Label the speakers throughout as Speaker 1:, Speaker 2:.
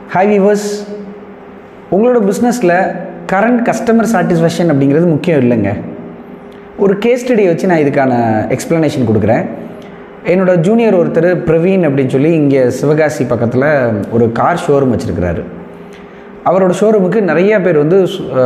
Speaker 1: hi viewers உங்களோட பிஸ்னஸில் current customer satisfaction அப்படிங்கிறது முக்கியம் இல்லைங்க ஒரு கேஸ் ஸ்டடியை வச்சு நான் இதுக்கான எக்ஸ்ப்ளனேஷன் கொடுக்குறேன் என்னோட ஜூனியர் ஒருத்தர் பிரவீன் அப்படின்னு சொல்லி இங்கே சிவகாசி பக்கத்தில் ஒரு கார் ஷோரூம் வச்சுருக்கிறாரு அவரோட ஷோரூமுக்கு நிறைய பேர் வந்து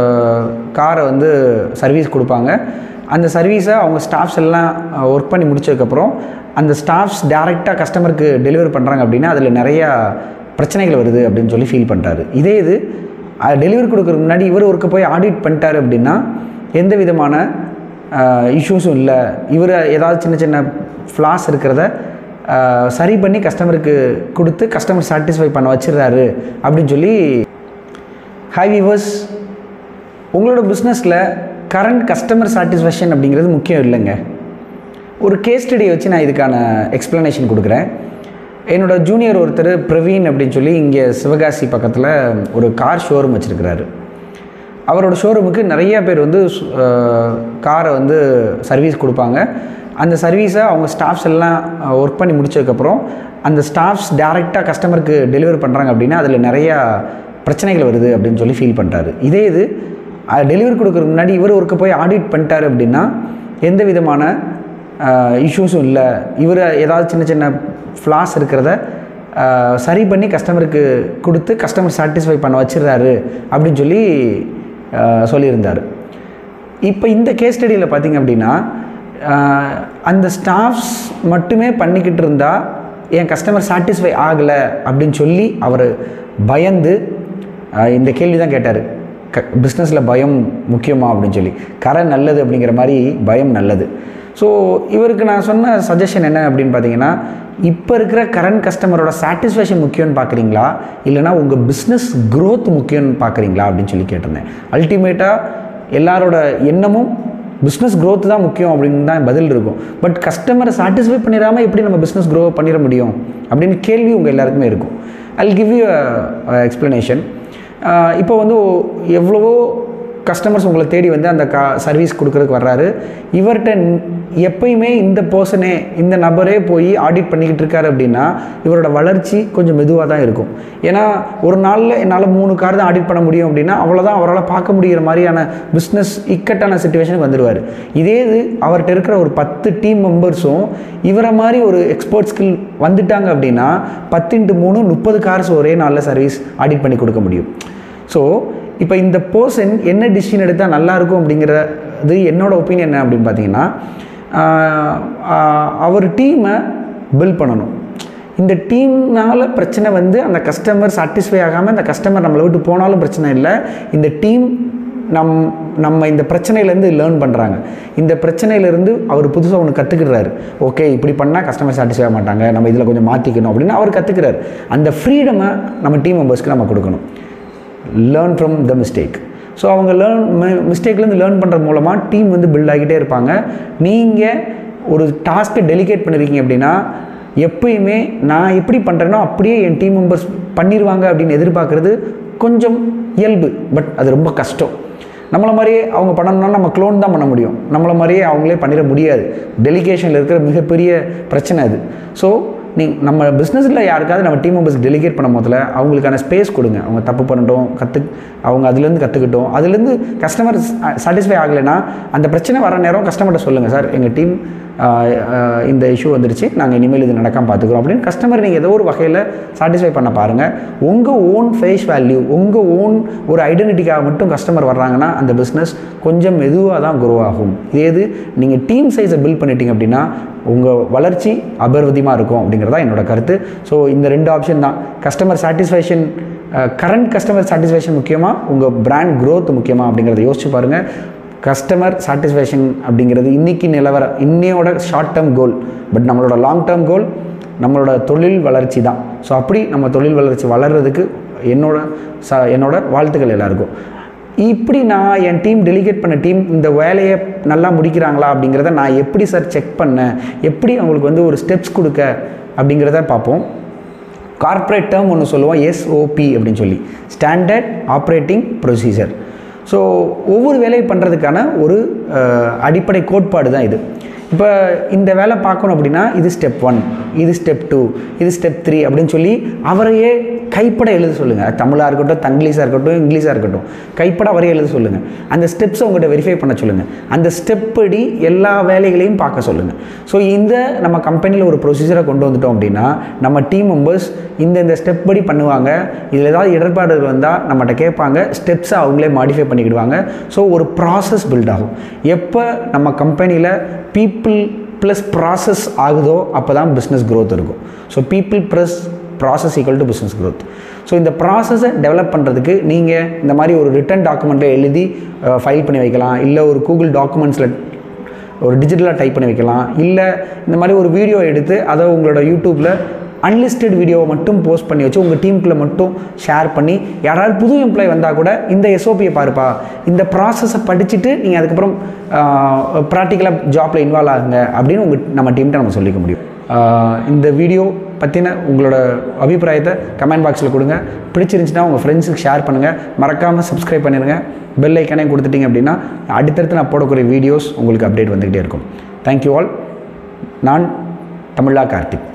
Speaker 1: காரை வந்து சர்வீஸ் கொடுப்பாங்க அந்த சர்வீஸை அவங்க ஸ்டாஃப்ஸ் எல்லாம் ஒர்க் பண்ணி முடிச்சதுக்கப்புறம் அந்த ஸ்டாஃப்ஸ் டேரெக்டாக கஸ்டமருக்கு டெலிவரி பண்ணுறாங்க அப்படின்னா அதில் நிறையா பிரச்சனைகள் வருது அப்படின்னு சொல்லி ஃபீல் பண்ணுறாரு இதே இது டெலிவரி கொடுக்குறதுக்கு முன்னாடி இவர் ஒர்க்கை போய் ஆடிட் பண்ணிட்டாரு அப்படின்னா எந்த விதமான இஷ்யூஸும் இல்லை இவர் ஏதாவது சின்ன சின்ன ஃப்ளாஸ் இருக்கிறத ஆஹ், சரி பண்ணி கஸ்டமருக்கு கொடுத்து கஸ்டமர் சாட்டிஸ்ஃபை பண்ண வச்சிடுறாரு அப்படின்னு சொல்லி ஹாய் விவர்ஸ் உங்களோட பிஸ்னஸில் கரண்ட் கஸ்டமர் சாட்டிஸ்ஃபேக்ஷன் அப்படிங்கிறது முக்கியம் இல்லைங்க ஒரு கேஸ் ஸ்டடியை வச்சு நான் இதுக்கான எக்ஸ்ப்ளனேஷன் கொடுக்குறேன் என்னோட ஜூனியர் ஒருத்தர் பிரவீன் அப்படின்னு சொல்லி இங்கே சிவகாசி பக்கத்தில் ஒரு கார் ஷோரூம் வச்சுருக்கிறாரு அவரோட ஷோரூமுக்கு நிறைய பேர் வந்து காரை வந்து சர்வீஸ் கொடுப்பாங்க அந்த சர்வீஸை அவங்க ஸ்டாஃப்ஸ் எல்லாம் ஒர்க் பண்ணி முடிச்சதுக்கப்புறம் அந்த ஸ்டாஃப்ஸ் டேரெக்டாக கஸ்டமருக்கு டெலிவரி பண்ணுறாங்க அப்படின்னா அதில் நிறையா பிரச்சனைகள் வருது அப்படின்னு சொல்லி ஃபீல் பண்ணுறாரு இதே இது டெலிவரி கொடுக்குறதுக்கு முன்னாடி இவர் ஒர்க்கை போய் ஆடிட் பண்ணிட்டாரு அப்படின்னா எந்த விதமான இஷ்யூஸும் இல்லை இவர் ஏதாவது சின்ன சின்ன ஃப்ளாஸ் இருக்கிறத ஆஹ், சரி பண்ணி கஸ்டமருக்கு கொடுத்து கஸ்டமர் சாட்டிஸ்ஃபை பண்ண வச்சிடுறாரு அப்படின்னு சொல்லி ஆஹ், சொல்லியிருந்தார் இப்போ இந்த கேஸ் ஸ்டடியில் பார்த்தீங்க அப்படின்னா ஆஹ், அந்த ஸ்டாஃப்ஸ் மட்டுமே பண்ணிக்கிட்டு இருந்தால் என் கஸ்டமர் சாட்டிஸ்ஃபை ஆகலை அப்படின்னு சொல்லி அவர் பயந்து ஆஹ், இந்த கேள்வி தான் கேட்டார் க பிஸ்னஸில் பயம் முக்கியமா அப்படின்னு சொல்லி கரை நல்லது அப்படிங்கிற மாதிரி பயம் நல்லது ஸோ இவருக்கு நான் சொன்ன சஜஷன் என்ன அப்படின்னு பார்த்தீங்கன்னா இப்போ இருக்கிற கரண்ட் கஸ்டமரோட சாட்டிஸ்ஃபேக்ஷன் முக்கியம்னு பார்க்குறீங்களா இல்லைனா உங்கள் பிஸ்னஸ் growth முக்கியம்னு பார்க்குறீங்களா அப்படின்னு சொல்லி கேட்டிருந்தேன் அல்டிமேட்டாக எல்லாரோட எண்ணமும் பிஸ்னஸ் growth தான் முக்கியம் அப்படின்னு தான் பதில் இருக்கும் பட் கஸ்டமரை சாட்டிஸ்ஃபை பண்ணிடாமல் எப்படி நம்ம பிஸ்னஸ் க்ரோ பண்ணிட முடியும் அப்படின்னு கேள்வி உங்கள் எல்லாருக்குமே இருக்கும் ஐ கிவ் யூ எக்ஸ்ப்ளனேஷன் இப்போ வந்து எவ்வளவோ கஸ்டமர்ஸ் உங்களை தேடி வந்து அந்த கா சர்வீஸ் கொடுக்குறதுக்கு வர்றாரு இவர்கிட்ட எப்பயுமே இந்த பர்சனே இந்த நபரே போய் ஆடிட் பண்ணிக்கிட்டு இருக்காரு அப்படின்னா இவரோட வளர்ச்சி கொஞ்சம் மெதுவாக தான் இருக்கும் ஏன்னா ஒரு நாளில் என்னால் மூணு கார் தான் ஆடிட் பண்ண முடியும் அப்படின்னா அவ்வளோதான் அவரால் பார்க்க முடிகிற மாதிரியான பிஸ்னஸ் இக்கட்டான சுச்சுவேஷனுக்கு வந்துடுவார் இதே இது அவர்கிட்ட இருக்கிற ஒரு பத்து டீம் மெம்பர்ஸும் இவரை மாதிரி ஒரு எக்ஸ்பர்ட் ஸ்கில் வந்துட்டாங்க அப்படின்னா பத்து இன்ட்டு மூணு முப்பது கார்ஸ் ஒரே நாளில் சர்வீஸ் ஆடிட் பண்ணி கொடுக்க முடியும் ஸோ இப்போ இந்த பர்சன் என்ன டிசிஷன் எடுத்தால் நல்லாயிருக்கும் அப்படிங்கிறது என்னோட ஒப்பீனியன் என்ன அப்படின்னு பார்த்தீங்கன்னா ஆஹ், ஆஹ், அவர் டீமை பில்ட் பண்ணணும் இந்த டீம்னால பிரச்சனை வந்து அந்த கஸ்டமர் சாட்டிஸ்ஃபை ஆகாமல் அந்த கஸ்டமர் நம்மளை விட்டு போனாலும் பிரச்சனை இல்லை இந்த டீம் நம் நம்ம இந்த பிரச்சனையிலேருந்து லேர்ன் பண்ணுறாங்க இந்த பிரச்சனையிலேருந்து அவர் புதுசாக ஒன்று கற்றுக்கிறாரு ஓகே இப்படி பண்ணால் கஸ்டமர் சாட்டிஸ்ஃபை ஆக மாட்டாங்க நம்ம இதில் கொஞ்சம் மாற்றிக்கணும் அப்படின்னு அவர் கற்றுக்கிறாரு அந்த ஃப்ரீடமை நம்ம டீம் மெம்பர்ஸ்க்கு நம்ம கொடுக்கணும் learn from the mistake so அவங்க லேர்ன் மிஸ்டேக்லேருந்து லேர்ன் பண்ணுறது மூலமாக டீம் வந்து பில்ட் ஆகிட்டே இருப்பாங்க நீங்கள் ஒரு டாஸ்க்கை டெலிகேட் பண்ணியிருக்கீங்க அப்படின்னா எப்பயுமே நான் எப்படி பண்ணுறேனோ அப்படியே என் டீம் மெம்பர்ஸ் பண்ணிடுவாங்க அப்படின்னு எதிர்பார்க்குறது கொஞ்சம் இயல்பு பட் அது ரொம்ப கஷ்டம் நம்மளை மாதிரியே அவங்க பண்ணணும்னா நம்ம க்ளோன் தான் பண்ண முடியும் நம்மளை மாதிரியே அவங்களே பண்ணிட முடியாது டெலிகேஷனில் இருக்கிற மிகப்பெரிய பிரச்சனை அது ஸோ நீ நம்ம பிஸ்னஸில் யாருக்காவது நம்ம டீம் மெம்பர்ஸ் டெலிகேட் பண்ணும் போதில் அவங்களுக்கான ஸ்பேஸ் கொடுங்க அவங்க தப்பு பண்ணட்டும் கற்று அவங்க அதுலேருந்து கற்றுக்கிட்டோம் அதுலேருந்து கஸ்டமர் சாட்டிஸ்ஃபை ஆகலைன்னா அந்த பிரச்சனை வர நேரம் கஸ்டமர்கிட்ட சொல்லுங்கள் சார் எங்கள் டீம் இந்த இஷ்யூ வந்துருச்சு நாங்கள் இனிமேல் இது நடக்காமல் பார்த்துக்குறோம் அப்படின்னு கஸ்டமர் நீங்கள் ஏதோ ஒரு வகையில் சாட்டிஸ்ஃபை பண்ண பாருங்கள் உங்கள் ஓன் ஃபேஸ் வேல்யூ உங்கள் ஓன் ஒரு ஐடென்டிட்டிக்காக மட்டும் கஸ்டமர் வர்றாங்கன்னா அந்த பிஸ்னஸ் கொஞ்சம் மெதுவாக தான் குரோ ஆகும் இதே இது நீங்கள் டீம் சைஸை பில்ட் பண்ணிட்டீங்க அப்படின்னா உங்கள் வளர்ச்சி அபர்வதியமாக இருக்கும் அப்படிங்கிறதா என்னோட கருத்து ஸோ இந்த ரெண்டு ஆப்ஷன் தான் customer satisfaction current customer satisfaction முக்கியமாக உங்கள் பிராண்ட் growth முக்கியமாக அப்படிங்கிறத யோசிச்சு பாருங்கள் கஸ்டமர் சாட்டிஸ்ஃபேக்ஷன் அப்படிங்கிறது இன்றைக்கி நிலவர இன்னையோட ஷார்ட் டேர்ம் கோல் பட் நம்மளோட லாங் டேர்ம் கோல் நம்மளோட தொழில் வளர்ச்சி தான் ஸோ அப்படி நம்ம தொழில் வளர்ச்சி வளர்கிறதுக்கு என்னோட ச என்னோட வாழ்த்துக்கள் எல்லாருக்கும் இப்படி நான் என் டீம் டெலிகேட் பண்ண டீம் இந்த வேலையை நல்லா முடிக்கிறாங்களா அப்படிங்கிறத நான் எப்படி சார் செக் பண்ணேன் எப்படி அவங்களுக்கு வந்து ஒரு ஸ்டெப்ஸ் கொடுக்க அப்படிங்கிறத பார்ப்போம் கார்ப்பரேட் டேர்ம் ஒன்று சொல்லுவோம் எஸ்ஓபி அப்படின்னு சொல்லி ஸ்டாண்டர்ட் ஆப்ரேட்டிங் ப்ரொசீஜர் ஸோ ஒவ்வொரு வேலையை பண்ணுறதுக்கான ஒரு அஹ், அடிப்படை கோட்பாடு தான் இது இப்போ இந்த வேலை பார்க்கணும் அப்படின்னா இது ஸ்டெப் ஒன் இது ஸ்டெப் டூ இது ஸ்டெப் த்ரீ அப்படின்னு சொல்லி அவரையே கைப்பட எழுத சொல்லுங்கள் தமிழாக இருக்கட்டும் தங்கிலீஷாக இருக்கட்டும் இங்கிலீஷாக இருக்கட்டும் கைப்பட வரைய எழுத சொல்லுங்கள் அந்த ஸ்டெப்ஸை உங்கள்கிட்ட வெரிஃபை பண்ண சொல்லுங்கள் அந்த ஸ்டெப் படி எல்லா வேலைகளையும் பார்க்க சொல்லுங்கள் ஸோ இந்த நம்ம கம்பெனியில் ஒரு ப்ரொசீஜரை கொண்டு வந்துட்டோம் அப்படின்னா நம்ம டீம் மெம்பர்ஸ் இந்த இந்த ஸ்டெப் படி பண்ணுவாங்க இதில் ஏதாவது இடர்பாடுகள் வந்தால் நம்மகிட்ட கேட்பாங்க ஸ்டெப்ஸை அவங்களே மாடிஃபை பண்ணிக்கிடுவாங்க ஸோ ஒரு ப்ராசஸ் பில்ட் ஆகும் எப்போ நம்ம கம்பெனியில் பீப்புள் ப்ளஸ் ப்ராசஸ் ஆகுதோ அப்போ தான் பிஸ்னஸ் growth இருக்கும் so people plus process equal to business growth so இந்த ப்ராசஸை டெவலப் பண்ணுறதுக்கு நீங்கள் இந்த மாதிரி ஒரு ரிட்டன் டாக்குமெண்ட்டில் எழுதி ஃபைல் பண்ணி வைக்கலாம் இல்லை ஒரு கூகுள் டாக்குமெண்ட்ஸில் ஒரு டிஜிட்டலாக டைப் பண்ணி வைக்கலாம் இல்லை இந்த மாதிரி ஒரு வீடியோ எடுத்து அதை உங்களோட யூடியூப்பில் அன்லிஸ்டட் வீடியோவை மட்டும் போஸ்ட் பண்ணி வச்சு உங்கள் டீமுக்குள்ளே மட்டும் ஷேர் பண்ணி யாராவது புது எம்ப்ளாய் வந்தால் கூட இந்த எஸ்ஓபியை பாருப்பா இந்த ப்ராசஸை படிச்சுட்டு நீங்கள் அதுக்கப்புறம் ப்ராக்டிக்கலாக ஜாப்பில் இன்வால்வ் ஆகுங்க அப்படின்னு உங்கள் நம்ம டீம்கிட்ட நம்ம சொல்லிக்க முடியும் ஆஹ் இந்த வீடியோ பற்றின உங்களோட அபிப்பிராயத்தை கமெண்ட் பாக்ஸில் கொடுங்க பிடிச்சிருந்துச்சுன்னா உங்கள் ஃப்ரெண்ட்ஸுக்கு ஷேர் பண்ணுங்கள் மறக்காமல் சப்ஸ்கிரைப் பண்ணிடுங்க பெல் ஐக்கனே கொடுத்துட்டீங்க அப்படின்னா அடுத்தடுத்து நான் போடக்கூடிய வீடியோஸ் உங்களுக்கு அப்டேட் வந்துக்கிட்டே இருக்கும் தேங்க்யூ ஆல் நான் தமிழா கார்த்திக்